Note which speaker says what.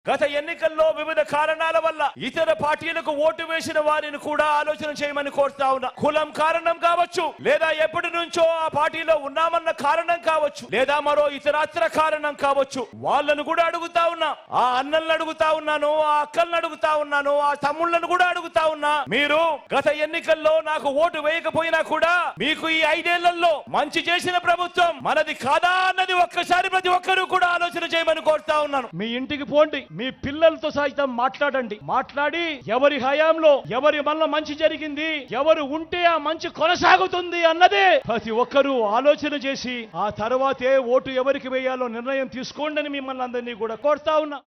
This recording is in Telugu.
Speaker 1: గత ఎన్నికల్లో వివిధ కారణాల వల్ల ఇతర పార్టీలకు ఓటు వేసిన వారిని కూడా ఆలోచన చేయమని కోరుతా ఉన్నా కులం కారణం కావచ్చు లేదా ఎప్పటి నుంచో ఆ పార్టీలో ఉన్నామన్న కారణం కావచ్చు లేదా మరో ఇతరత్ర కారణం కావచ్చు వాళ్ళను కూడా అడుగుతా ఉన్నా ఆ అన్నలను అడుగుతా ఉన్నాను ఆ అక్కలను అడుగుతా ఉన్నాను ఆ తమ్ముళ్ళను కూడా అడుగుతా ఉన్నా మీరు గత ఎన్నికల్లో నాకు ఓటు వేయకపోయినా కూడా మీకు ఈ ఐదేళ్లలో మంచి చేసిన ప్రభుత్వం మనది కాదా అన్నది ఒక్కసారి ప్రతి ఒక్కరూ కూడా ఆలోచన చేయమని కోరుతా ఉన్నాను
Speaker 2: మీ ఇంటికి పోండి మీ పిల్లలతో సైతం మాట్లాడండి మాట్లాడి ఎవరి హయాంలో ఎవరి వల్ల మంచి జరిగింది ఎవరు ఉంటే ఆ మంచి కొనసాగుతుంది అన్నదే ప్రతి ఒక్కరూ ఆలోచన చేసి ఆ తర్వాతే ఓటు ఎవరికి వేయాలో నిర్ణయం తీసుకోండి అని మిమ్మల్ని అందరినీ కూడా కోరుతా ఉన్నా